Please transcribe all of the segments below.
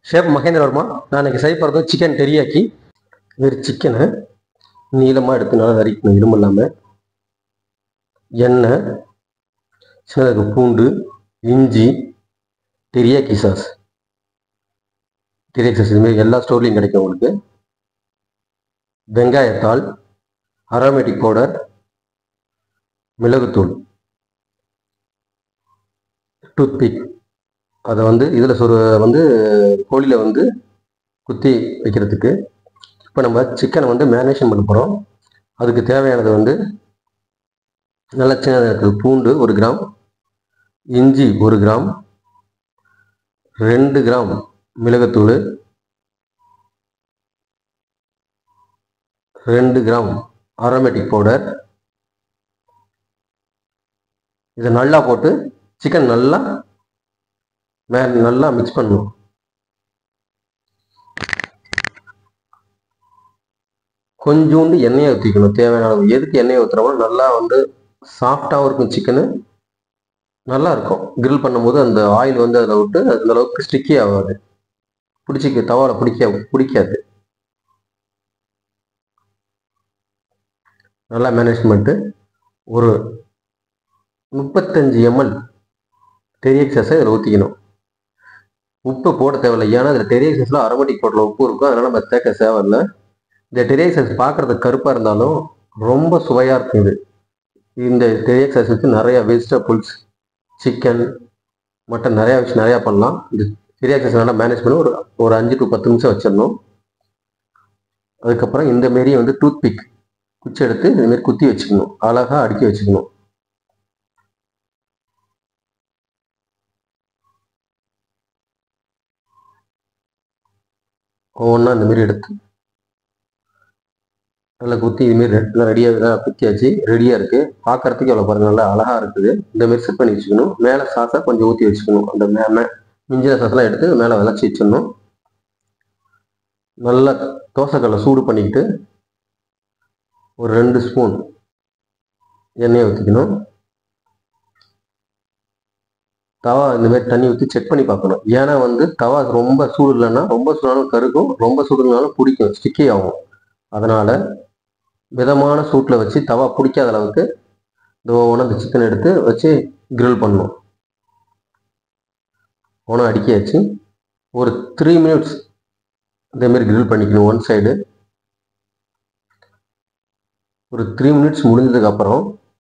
shape Mahendra நான் இன்னைக்கு செய்ய போகிறது சிக்கன் டெரியாக்கி வெறும் சிக்கனை நீளமாக எடுத்து நல்லா நறுக்கணும் இரும்பு இல்லாமல் எண்ணெய் சின்னதுக்கு பூண்டு இஞ்சி டெரியாக்கி சாஸ் டெரியாக்கி சாஸ் இதுமாரி எல்லா ஸ்டோர்லேயும் கிடைக்கும் உங்களுக்கு வெங்காயத்தாள் அரோமேட்டிக் பவுடர் மிளகுத்தூள் டூத்பிக் அதை வந்து இதில் சொரு வந்து கோழியில் வந்து குத்தி வைக்கிறதுக்கு இப்போ நம்ம சிக்கனை வந்து மேரினேஷன் பண்ண போகிறோம் அதுக்கு தேவையானது வந்து நல்ல சின்னதாக இருக்குது பூண்டு ஒரு கிராம் இஞ்சி ஒரு கிராம் ரெண்டு கிராம் மிளகுத்தூள் ரெண்டு கிராம் அரோமேட்டிக் பவுடர் இதை நல்லா போட்டு சிக்கன் நல்லா மே நல்லா மிக்ஸ் பண்ணணும் கொஞ்சோண்டு எண்ணெயை ஊற்றிக்கணும் தேவையான அளவு எதுக்கு எண்ணெயை ஊற்றுறோம்னா நல்லா வந்து சாஃப்டாகவும் இருக்கும் சிக்கனு நல்லா இருக்கும் கிரில் பண்ணும்போது அந்த ஆயில் வந்து அதில் விட்டு அந்த அளவுக்கு ஸ்டிக்கி ஆகாது பிடிச்சிக்க தவாவில் பிடிக்க பிடிக்காது நல்லா மேனேஜ் பண்ணிட்டு ஒரு முப்பத்தஞ்சு எம்எல் டெரியக் சாஸை இதில் ஊற்றிக்கணும் உப்பு போட தேவையில்லை ஏன்னா அதில் டெரியக் சாஸில் அரோமேட்டிக் பவுடரில் உப்பு இருக்கும் அதனால் நம்ம சேர்க்க தேவையில்லை இந்த டெரியக் சாஸ் பார்க்குறதுக்கு கருப்பாக இருந்தாலும் ரொம்ப சுவையாக இருக்கும் இது இந்த டெரியக் சாஸ் வச்சு நிறையா வெஜிடபிள்ஸ் சிக்கன் மட்டன் நிறையா வச்சு நிறையா பண்ணலாம் இந்த டெரியக் சாஸ் நல்லா மேனேஜ் பண்ணி ஒரு ஒரு அஞ்சு டு பத்து நிமிஷம் வச்சிடணும் அதுக்கப்புறம் இந்த மாரி வந்து டூத் பிக் குச்சி எடுத்து இதுமாரி குத்தி வச்சுக்கணும் அழகாக அடுக்கி வச்சுக்கணும் ஒவ்வொன்றா இந்த மாரி எடுத்து நல்லா குத்தி இதுமாரி நல்லா ரெடியாக குத்தியாச்சு ரெடியாக இருக்குது பார்க்கறதுக்கு எவ்வளோ பாருங்க நல்லா அழகாக இருக்குது இந்த மாதிரி செட் பண்ணி வச்சுக்கணும் மேலே சாஸை கொஞ்சம் ஊற்றி வச்சுக்கணும் அந்த மே மே மிஞ்சின சாஸ்லாம் எடுத்து மேலே விளச்சி வச்சிடணும் நல்லா தோசைக்கல்லை சூடு பண்ணிக்கிட்டு ஒரு ரெண்டு ஸ்பூன் எண்ணெயை ஊற்றிக்கணும் தவா இந்த மாதிரி தண்ணி ஊற்றி செக் பண்ணி பார்க்கணும் ஏன்னா வந்து தவா ரொம்ப சூடு இல்லைன்னா ரொம்ப சூடானாலும் கருக்கும் ரொம்ப சூடுனாலும் பிடிக்கும் ஸ்டிக்கி ஆகும் அதனால் மிதமான சூட்டில் வச்சு தவா பிடிக்காத அளவுக்கு இந்த ஒவ்வொன்றும் அந்த சிக்கன் எடுத்து வச்சு கிரில் பண்ணணும் ஒன்றும் அடிக்கியாச்சு ஒரு த்ரீ மினிட்ஸ் இதேமாரி கிரில் பண்ணிக்கணும் ஒன் சைடு ஒரு த்ரீ மினிட்ஸ் முடிஞ்சதுக்கு அப்புறம்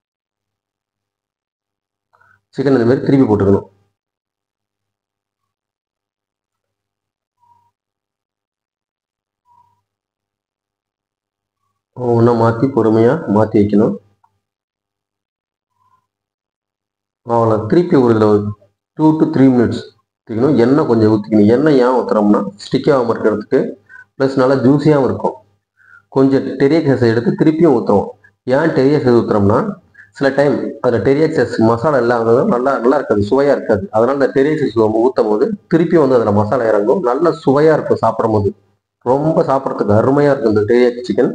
சிக்கன் இந்த மாதிரி திருப்பி போட்டுக்கணும் ஒன்றா மாற்றி பொறுமையாக மாற்றி வைக்கணும் அவ்வளோ திருப்பி ஒரு இதில் டூ டு த்ரீ மினிட்ஸ் ஊற்றிக்கணும் எண்ணெய் கொஞ்சம் ஊற்றிக்கணும் எண்ணெய் ஏன் ஊற்றுறோம்னா ஸ்டிக் ஆகாமல் இருக்கிறதுக்கு ப்ளஸ் நல்லா ஜூஸியாகவும் இருக்கும் கொஞ்சம் டெரியக் சாஸ் எடுத்து திருப்பியும் ஊற்றுவோம் ஏன் டெரியக் சாஸ் ஊற்றுறோம்னா சில டைம் அதில் டெரியக் சாஸ் மசாலா இல்லாதது நல்லா நல்லா இருக்காது சுவையாக இருக்காது அதனால் இந்த டெரியக் சாஸ் ஊற்றும் போது திருப்பியும் வந்து அதில் மசாலா இறங்கும் நல்ல சுவையாக இருக்கும் சாப்பிடும் போது ரொம்ப சாப்பிட்றதுக்கு அருமையாக இருக்கும் இந்த டெரியாக் சிக்கன்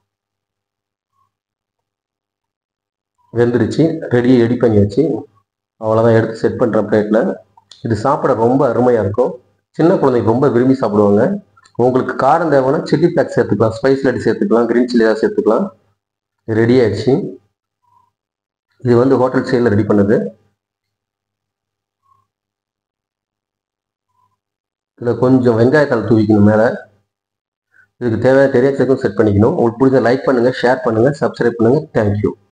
வெந்துருச்சு ரெடி ரெடி பண்ணியாச்சு அவ்வளோதான் எடுத்து செட் பண்ணுற பிளேட்டில் இது சாப்பிட ரொம்ப அருமையாக இருக்கும் சின்ன குழந்தைங்க ரொம்ப விரும்பி சாப்பிடுவாங்க உங்களுக்கு காரம் தேவைன்னா சில்லி ஃப்ளாக்ஸ் சேர்த்துக்கலாம் ஸ்பைஸ் லட்டி சேர்த்துக்கலாம் க்ரீன் சில்லி ஏதாவது சேர்த்துக்கலாம் ரெடி ஆயிடுச்சு இது வந்து ஹோட்டல் ஸ்டைலில் ரெடி பண்ணது இதில் கொஞ்சம் வெங்காயத்தால் தூவிக்கணும் மேலே இதுக்கு தேவையான தெரியாச்சுக்கும் செட் பண்ணிக்கணும் உங்களுக்கு பிடிச்ச லைக் பண்ணுங்கள் ஷேர் பண்ணுங்கள் சப்ஸ்கிரைப் பண்ணுங்கள் தேங்க்யூ